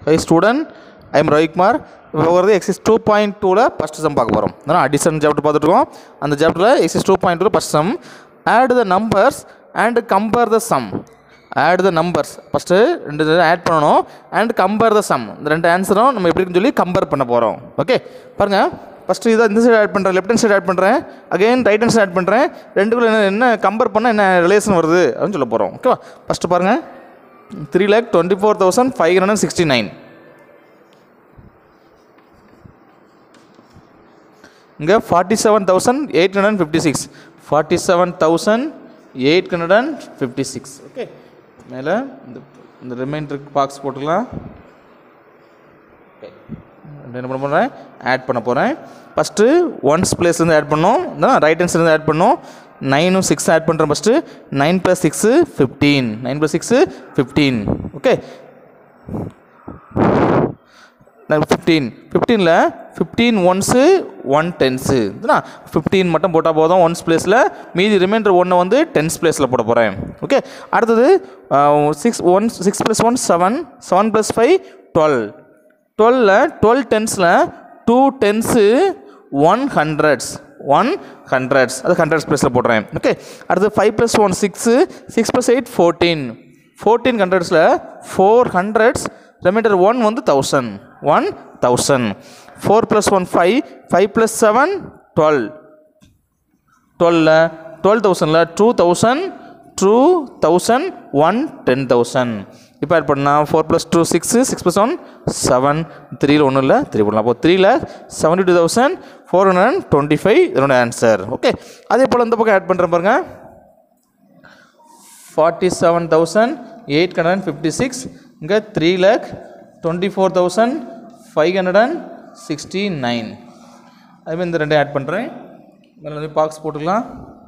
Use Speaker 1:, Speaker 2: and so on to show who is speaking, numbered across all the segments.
Speaker 1: high student I am Ravikumar இப்போ வருது exercise two point டூவில் ஃபஸ்ட் சம் பார்க்க போகிறோம் அதனால் அடிஷன் சாப்டர் பார்த்துட்ருக்கோம் அந்த சாப்டரில் exercise two point two first sum add the numbers and compare the sum add the numbers first ரெண்டு ஆட் பண்ணணும் அண்ட் கம்பேர் த சம் இந்த ரெண்டு ஆன்சரும் நம்ம எப்படி இருக்குன்னு சொல்லி கம்பேர் பண்ண போகிறோம் ஓகே பாருங்கள் ஃபஸ்ட்டு இதை இந்த சைடு ஆட் பண்ணுறேன் லெஃப்ட் ஹேண்ட் சைடு ஆட் பண்ணுறேன் again right hand side add பண்ணுறேன் ரெண்டுக்குள்ள என்ன என்ன கம்பேர் பண்ணால் என்ன ரிலேஷன் வருது அப்படின்னு சொல்ல போகிறோம் ஓகேவா ஃபஸ்ட்டு பாருங்கள் three lakh twenty four thousand five hundred sixty nine இங்கே forty seven thousand eight hundred fifty six forty seven thousand eight hundred and fifty six okay மேலே இந்த இந்த ரிமைண்டருக்கு பாக்ஸ் போட்டுக்கலாம் ஓகே என்ன பண்ண போகிறேன் ஆட் பண்ண போகிறேன் ஃபஸ்ட்டு ஒன்ஸ் பிளேஸ்லேருந்து ஆட் பண்ணோம் தான் ரைட் ஹேண்ட்ஸ்லேருந்து ஆட் பண்ணோம் நைனும் சிக்ஸ் ஆட் பண்ணுறேன் first nine plus six fifteen nine plus six fifteen okay fifteen ஃபிஃப்டீனில் ஃபிஃப்டீன் ஒன்ஸு ஒன் டென்ஸு இதுனா ஃபிஃப்டீன் மட்டும் போட்டால் போதும் ஒன்ஸ் பிளேஸில் மீதி ரிமைண்டர் ஒன்றை வந்து டென்ஸ் பிளேஸில் போட போகிறேன் ஓகே அடுத்தது six one six plus one seven seven plus five twelve டுவெல்ல டுவெல் டென்ஸில் two tens one hundreds one hundreds அது ஹண்ட்ரட்ஸ் ப்ளஸில் போடுறேன் ஓகே அடுத்து five plus one six six plus eight fourteen fourteen ஹண்ட்ரட்ஸில் ஃபோர் ஹண்ட்ரட்ஸ் ரிமைண்டர் ஒன் வந்து thousand one thousand four plus one five five plus seven twelve டுவெல்ல twelve தௌசண்டில் two thousand two thousand one ten thousand இப்போ add பண்ணால் four plus two six six plus one seven த்ரீல ஒன்றும் இல்லை three பண்ணலாம் அப்போ த்ரீல seventy two thousand four hundred and twenty five இதனோட ஆன்சர் ஓகே அதே போல் இந்த பக்கம் ஆட் பண்ணுறேன் பாருங்கள் forty seven thousand eight hundred and fifty six இங்கே three lakh twenty four thousand five hundred and sixty nine அதுமாதிரி இந்த ரெண்டையும் ஆட் பண்ணுறேன் மேலே வந்து பாக்ஸ் போட்டுக்கலாம்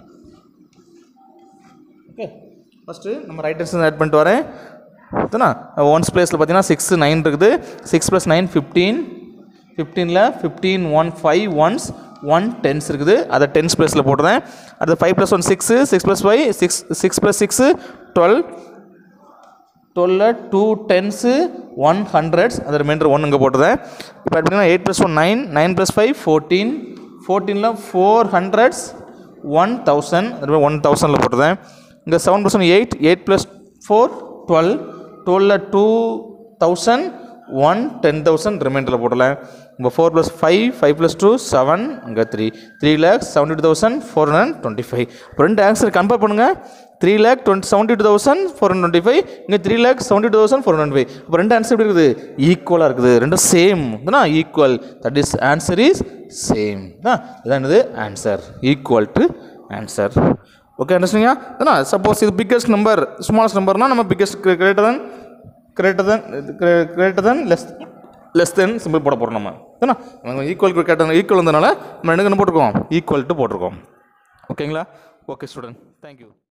Speaker 1: ஓகே ஃபஸ்ட்டு நம்ம ரைட் ஹேண்ட்ஸ் ஆட் பண்ணிட்டு வரேன் ஓகேண்ணா ஒன்ஸ் பிளேஸில் பார்த்தீங்கன்னா சிக்ஸ் நைன் இருக்குது சிக்ஸ் ப்ளஸ் நைன் ஃபிஃப்டீன் ஃபிஃப்டீனில் fifteen one five ones one tens இருக்குது அதை டென்ஸ் ப்ளேஸில் போட்டுறேன் அடுத்து five plus one six six plus five six six plus six twelve டுவெல்ல டூ டென்ஸு ஒன் ஹண்ட்ரட்ஸ் அது ரிமைண்டர் ஒன் இங்கே போட்டுறேன் இப்போ பார்த்தீங்கன்னா eight plus one nine nine plus five fourteen ஃபோர்டீனில் ஃபோர் ஹண்ட்ரட்ஸ் ஒன் தௌசண்ட் அது ஒன் தௌசண்டில் போட்டுறேன் இங்கே seven plus one eight eight plus four twelve டுவெல்ல two thousand one ten thousand ரிமைண்டரில் போடலாம் இப்போ four plus five five plus two seven அங்கே three three lakhs seventy two thousand four hundred twenty five இப்போ ரெண்டு ஆன்சர் கம்பேர் பண்ணுங்கள் three lakh twenty seventy two thousand four hundred twenty five இங்கே three lakh seventy two thousand four hundred five இப்போ ரெண்டு answer எப்படி இருக்குது ஈக்குவலாக இருக்குது ரெண்டும் சேம் இதுனா equal that is answer is same தான் இதான் என்னது answer equal to answer okay அண்டர்ஸ்டிங்கா ஏன்னா சப்போஸ் இது பிக்கஸ்ட் நம்பர் ஸ்மாலஸ்ட் நம்பர்னால் நம்ம biggest greater than greater than greater than less less than simple போட போகிறோம் நம்ம ஏன்னா நம்ம ஈக்குவல் கேட்ட ஈக்குவல் வந்தனால நம்ம என்ன போட்டிருக்கோம் ஈக்குவல் டு போட்டிருக்கோம் ஓகேங்களா ஓகே ஸ்டூடெண்ட் தேங்க்யூ